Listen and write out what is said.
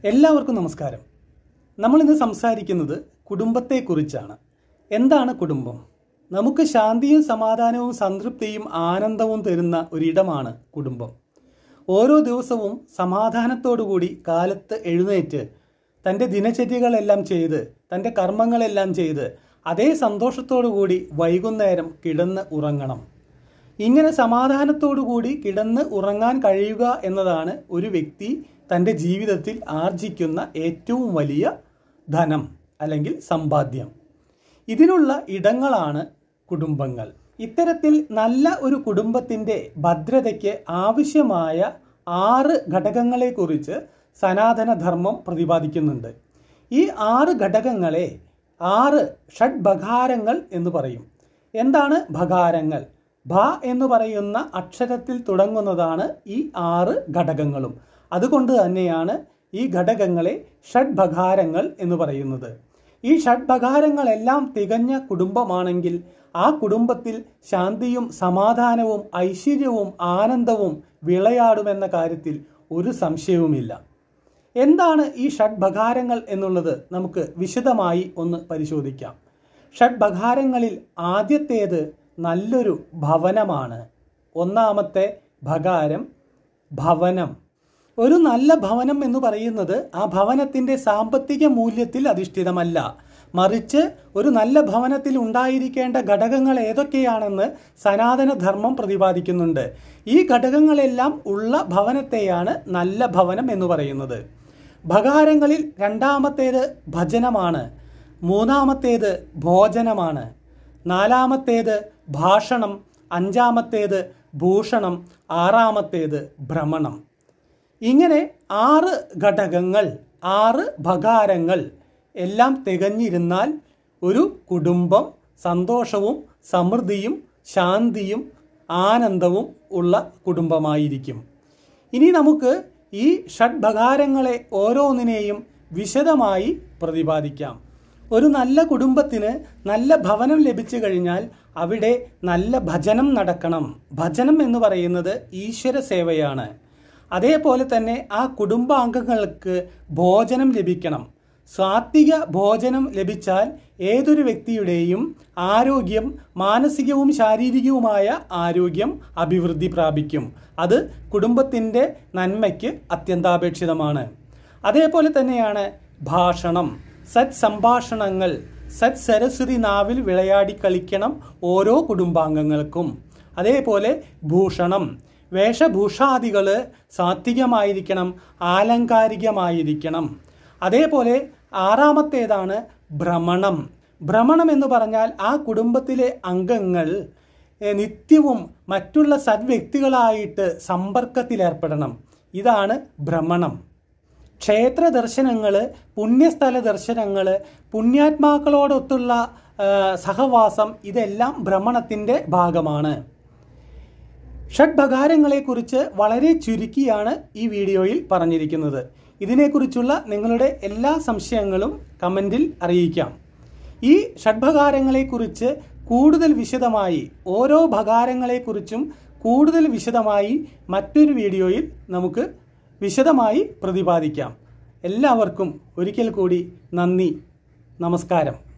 എല്ലാവർക്കും നമസ്കാരം നമ്മളിന്ന് സംസാരിക്കുന്നത് കുടുംബത്തെക്കുറിച്ചാണ് എന്താണ് കുടുംബം നമുക്ക് ശാന്തിയും സമാധാനവും സംതൃപ്തിയും ആനന്ദവും തരുന്ന ഒരിടമാണ് കുടുംബം ഓരോ ദിവസവും സമാധാനത്തോടുകൂടി കാലത്ത് എഴുന്നേറ്റ് തൻ്റെ ദിനചര്യകളെല്ലാം ചെയ്ത് തൻ്റെ കർമ്മങ്ങളെല്ലാം ചെയ്ത് അതേ സന്തോഷത്തോടുകൂടി വൈകുന്നേരം കിടന്ന് ഉറങ്ങണം ഇങ്ങനെ സമാധാനത്തോടുകൂടി കിടന്ന് ഉറങ്ങാൻ കഴിയുക എന്നതാണ് ഒരു വ്യക്തി തൻ്റെ ജീവിതത്തിൽ ആർജിക്കുന്ന ഏറ്റവും വലിയ ധനം അല്ലെങ്കിൽ സമ്പാദ്യം ഇതിനുള്ള ഇടങ്ങളാണ് കുടുംബങ്ങൾ ഇത്തരത്തിൽ നല്ല ഒരു കുടുംബത്തിൻ്റെ ഭദ്രതയ്ക്ക് ആവശ്യമായ ആറ് ഘടകങ്ങളെക്കുറിച്ച് സനാതനധർമ്മം പ്രതിപാദിക്കുന്നുണ്ട് ഈ ആറ് ഘടകങ്ങളെ ആറ് ഷഡ്ഭകാരങ്ങൾ എന്ന് പറയും എന്താണ് ഭകാരങ്ങൾ ഭ എന്ന് പറയുന്ന അക്ഷരത്തിൽ തുടങ്ങുന്നതാണ് ഈ ആറ് ഘടകങ്ങളും അതുകൊണ്ട് തന്നെയാണ് ഈ ഘടകങ്ങളെ ഷഡ്ഭകാരങ്ങൾ എന്ന് പറയുന്നത് ഈ ഷഡ്ഭകാരങ്ങളെല്ലാം തികഞ്ഞ കുടുംബമാണെങ്കിൽ ആ കുടുംബത്തിൽ ശാന്തിയും സമാധാനവും ഐശ്വര്യവും ആനന്ദവും വിളയാടുമെന്ന കാര്യത്തിൽ ഒരു സംശയവുമില്ല എന്താണ് ഈ ഷഡ്ഭകാരങ്ങൾ എന്നുള്ളത് നമുക്ക് വിശദമായി ഒന്ന് പരിശോധിക്കാം ഷഡ്ഭകാരങ്ങളിൽ ആദ്യത്തേത് നല്ലൊരു ഭവനമാണ് ഒന്നാമത്തെ ഭകാരം ഭവനം ഒരു നല്ല ഭവനം എന്ന് പറയുന്നത് ആ ഭവനത്തിൻ്റെ സാമ്പത്തിക മൂല്യത്തിൽ അധിഷ്ഠിതമല്ല മറിച്ച് ഒരു നല്ല ഭവനത്തിൽ ഉണ്ടായിരിക്കേണ്ട ഘടകങ്ങൾ ഏതൊക്കെയാണെന്ന് സനാതനധർമ്മം പ്രതിപാദിക്കുന്നുണ്ട് ഈ ഘടകങ്ങളെല്ലാം ഉള്ള ഭവനത്തെയാണ് നല്ല ഭവനം എന്ന് പറയുന്നത് ഭകാരങ്ങളിൽ രണ്ടാമത്തേത് ഭജനമാണ് മൂന്നാമത്തേത് ഭോജനമാണ് നാലാമത്തേത് ഭാഷണം അഞ്ചാമത്തേത് ഭൂഷണം ആറാമത്തേത് ഭ്രമണം ഇങ്ങനെ ആറ് ഘടകങ്ങൾ ആറ് ഭകാരങ്ങൾ എല്ലാം തികഞ്ഞിരുന്നാൽ ഒരു കുടുംബം സന്തോഷവും സമൃദ്ധിയും ശാന്തിയും ആനന്ദവും ഉള്ള കുടുംബമായിരിക്കും ഇനി നമുക്ക് ഈ ഷഡ്ഭകാരങ്ങളെ ഓരോന്നിനെയും വിശദമായി പ്രതിപാദിക്കാം ഒരു നല്ല കുടുംബത്തിന് നല്ല ഭവനം ലഭിച്ചു കഴിഞ്ഞാൽ അവിടെ നല്ല ഭജനം നടക്കണം ഭജനം എന്ന് പറയുന്നത് ഈശ്വര സേവയാണ് അതേപോലെ തന്നെ ആ കുടുംബാംഗങ്ങൾക്ക് ഭോജനം ലഭിക്കണം സാത്വിക ഭോജനം ലഭിച്ചാൽ ഏതൊരു വ്യക്തിയുടെയും ആരോഗ്യം മാനസികവും ശാരീരികവുമായ ആരോഗ്യം അഭിവൃദ്ധി പ്രാപിക്കും അത് കുടുംബത്തിൻ്റെ നന്മയ്ക്ക് അത്യന്താപേക്ഷിതമാണ് അതേപോലെ തന്നെയാണ് ഭാഷണം സത് സംഭാഷണങ്ങൾ സത് സരസ്വതി നാവിൽ വിളയാടി കളിക്കണം ഓരോ കുടുംബാംഗങ്ങൾക്കും അതേപോലെ ഭൂഷണം വേഷഭൂഷാദികൾ സാത്വികമായിരിക്കണം ആലങ്കാരികമായിരിക്കണം അതേപോലെ ആറാമത്തേതാണ് ഭ്രമണം ഭ്രമണം എന്ന് പറഞ്ഞാൽ ആ കുടുംബത്തിലെ അംഗങ്ങൾ എ, നിത്യവും മറ്റുള്ള സദ്വ്യക്തികളായിട്ട് സമ്പർക്കത്തിലേർപ്പെടണം ഇതാണ് ഭ്രമണം ക്ഷേത്ര ദർശനങ്ങൾ പുണ്യസ്ഥല ദർശനങ്ങൾ പുണ്യാത്മാക്കളോടൊത്തുള്ള ആ, സഹവാസം ഇതെല്ലാം ഭ്രമണത്തിൻ്റെ ഭാഗമാണ് ഷഡ്ഭകാരങ്ങളെക്കുറിച്ച് വളരെ ചുരുക്കിയാണ് ഈ വീഡിയോയിൽ പറഞ്ഞിരിക്കുന്നത് ഇതിനെക്കുറിച്ചുള്ള നിങ്ങളുടെ എല്ലാ സംശയങ്ങളും കമൻറ്റിൽ അറിയിക്കാം ഈ ഷഡ്ഭകാരങ്ങളെക്കുറിച്ച് കൂടുതൽ വിശദമായി ഓരോ ഭകാരങ്ങളെക്കുറിച്ചും കൂടുതൽ വിശദമായി മറ്റൊരു വീഡിയോയിൽ നമുക്ക് വിശദമായി പ്രതിപാദിക്കാം എല്ലാവർക്കും ഒരിക്കൽ കൂടി നന്ദി നമസ്കാരം